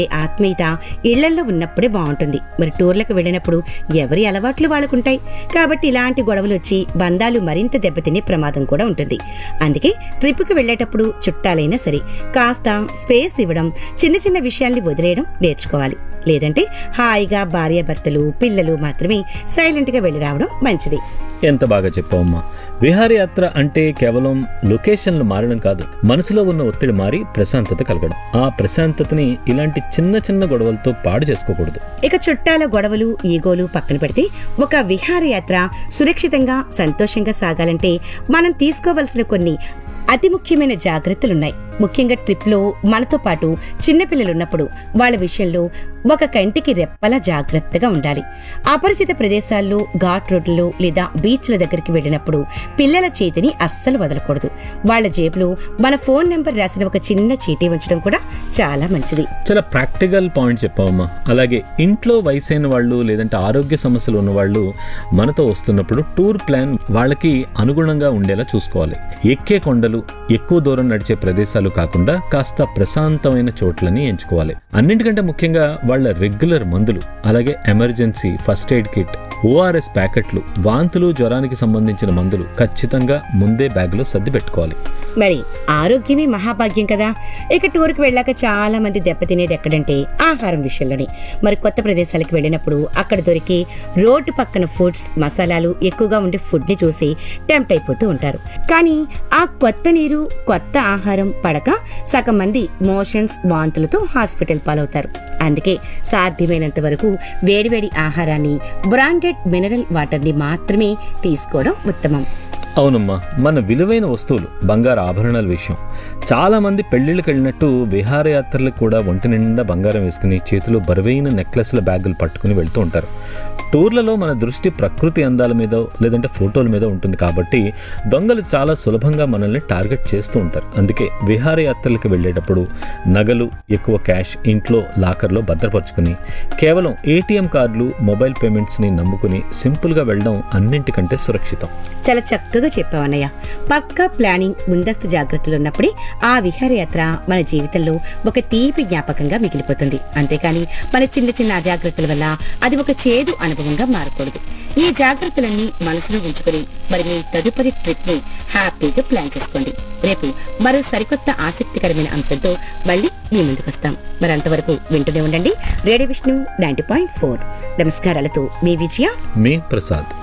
ఆత్మీయత ఇళ్లల్లో ఉన్నప్పుడే బాగుంటుంది మరి టూర్లకు వెళ్ళినప్పుడు ఎవరి అలవాట్లు వాళ్ళకుంటాయి కాబట్టి ఇలాంటి గొడవలు వచ్చి బంధాలు మరింత దెబ్బతినే ప్రమాదం కూడా ఉంటుంది అందుకే ట్రిప్కి వెళ్ళేటప్పుడు చుట్టాలైనా సరే కాస్త స్పేస్ ఇవ్వడం చిన్న చిన్న విషయాల్ని వదిలేయడం నేర్చుకోవాలి లేదంటే హాయిగా భార్యాభర్తలు పిల్లలు మాత్రమే సైలెంట్గా వెళ్ళి రావడం మంచిది ఎంత బాగా చెప్పావమ్మా విహారయాత్ర అంటే కేవలం లొకేషన్లు మారడం కాదు మనసులో ఉన్న ఒత్తిడి మారి ప్రశాంతత కలగడం ఆ ప్రశాంతతని ఇలాంటి చిన్న చిన్న గొడవలతో పాడు చేసుకోకూడదు ఇక చుట్టాల గొడవలు ఈగోలు పక్కన పెడితే ఒక విహారయాత్ర సురక్షితంగా సంతోషంగా సాగాలంటే మనం తీసుకోవలసిన కొన్ని అతి ముఖ్యమైన జాగ్రత్తలున్నాయి ముఖ్యంగా ట్రిప్లో మనతో పాటు చిన్నపిల్లలున్నప్పుడు వాళ్ళ విషయంలో ఒక కంటికి రెప్పలా జాగ్రత్తగా ఉండాలి అపరిచిత ప్రదేశాల్లో ఘాట్ రోడ్లలో లేదా బీచ్ల దగ్గరికి వెళ్ళినప్పుడు పిల్లల చేతిని అస్సలు వదలకూడదు వాళ్ళ జేబులో మన ఫోన్ నెంబర్ రాసిన ఒక చిన్న చీటీ ఉంచడం కూడా చాలా మంచిది చాలా ప్రాక్టికల్ పాయింట్ చెప్పావమ్మా అలాగే ఇంట్లో వయసైన వాళ్ళు లేదంటే ఆరోగ్య సమస్యలు ఉన్న వాళ్ళు మనతో వస్తున్నప్పుడు టూర్ ప్లాన్ వాళ్ళకి అనుగుణంగా ఉండేలా చూసుకోవాలి ఎక్కే కొండలు ఎక్కువ దూరం నడిచే ప్రదేశాలు కాకుండా కాస్త ప్రశాంతమైన చోట్లని ఎంచుకోవాలి అన్నింటికంటే ముఖ్యంగా వాళ్ళ రెగ్యులర్ మందులు అలాగే emergency first aid kit ORS ప్యాకెట్లు వాంతులు జ్వరానికి సంబంధించిన మందులు ఖచ్చితంగా ముందే బ్యాగ్లో సర్ది పెట్టుకోవాలి మరి ఆరోగ్యమే మహాభాగ్యం కదా ఇక టూర్కి వెళ్ళాక చాలా మంది దెబ్బతినేది ఎక్కడంటే ఆహారం విషయంలోనే మరి కొత్త ప్రదేశాలకు వెళ్ళినప్పుడు అక్కడ దొరికే రోడ్డు పక్కన ఫుడ్స్ మసాలాలు ఎక్కువగా ఉండే ఫుడ్ ని చూసి టెంప్ట్ అయిపోతూ ఉంటారు కానీ ఆ కొత్త నీరు కొత్త ఆహారం పడక సగం మంది మోషన్స్ వాంతులతో హాస్పిటల్ పాలవుతారు అందుకే సాధ్యమైనంత వరకు వేడివేడి ఆహారాన్ని బ్రాండెడ్ మినరల్ వాటర్ని మాత్రమే తీసుకోవడం ఉత్తమం అవునమ్మా మన విలువైన వస్తువులు బంగారు ఆభరణాల విషయం చాలా మంది పెళ్లిళ్ళకి వెళ్ళినట్టు విహారయాత్రలకు కూడా ఒంటి నిండా బంగారం వేసుకుని చేతిలో బరువైన నెక్లెస్ల బ్యాగులు పట్టుకుని వెళ్తూ ఉంటారు టూర్లలో మన దృష్టి ప్రకృతి అందాల మీద లేదంటే ఫోటోల మీద ఉంటుంది కాబట్టి దొంగలు చాలా సులభంగా మనల్ని టార్గెట్ చేస్తూ ఉంటారు అందుకే విహారయాత్రలకు వెళ్ళేటప్పుడు నగలు ఎక్కువ క్యాష్ ఇంట్లో లాకర్లో భద్రపరుచుకుని కేవలం ఏటీఎం కార్డులు మొబైల్ పేమెంట్స్ని నమ్ముకుని సింపుల్గా వెళ్ళడం అన్నింటికంటే సురక్షితం చాలా చక్కగా చెప్పావన్నయ్య పక్కా ప్లానింగ్ ముందస్తు జాగ్రత్తలు ఉన్నప్పుడే ఆ విహారయాత్ర మన జీవితంలో ఒక తీపి జ్ఞాపకంగా మిగిలిపోతుంది అంతేకాని మన చిన్న చిన్న అజాగ్రత్తల వల్ల అది ఒక చేదు అనుభవంగా మారకూడదు ఈ జాగ్రత్తలన్నీ మనసులో ఉంచుకొని మరి మీ తదుపరి ట్రిప్ ని హ్యాపీగా ప్లాన్ చేసుకోండి రేపు మరో సరికొత్త ఆసక్తికరమైన అంశంతో మళ్ళీ మీ ముందుకు వస్తాం మరి అంతవరకు వింటూనే ఉండండి radio Vishnu ninety point four నమస్కారాలతో మీ విజయ మీ ప్రసాద్